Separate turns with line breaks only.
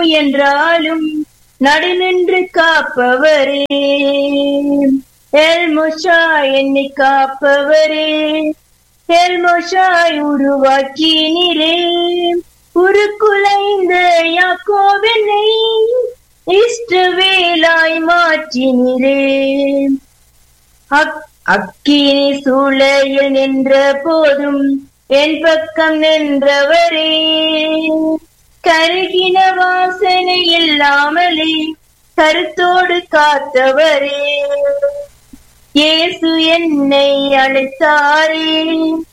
முயன்றாலும் நடுநின்று காப்பவரே எல்மொஷாய் என்னை காப்பவரே எல்மொஷாய் உருவாக்கினீரே உருக்குலைந்த யாக்கோவென்னை இஷ்டவேலாய் மாற்றினீரே அக்- அக்கினி சூளையில் நின்ற போதும் என் பக்கம் நின்றவரே கருகின வாசனை இல்லாமலே கருத்தோடு காத்தவரே இயேசு என்னை அழைத்தாரே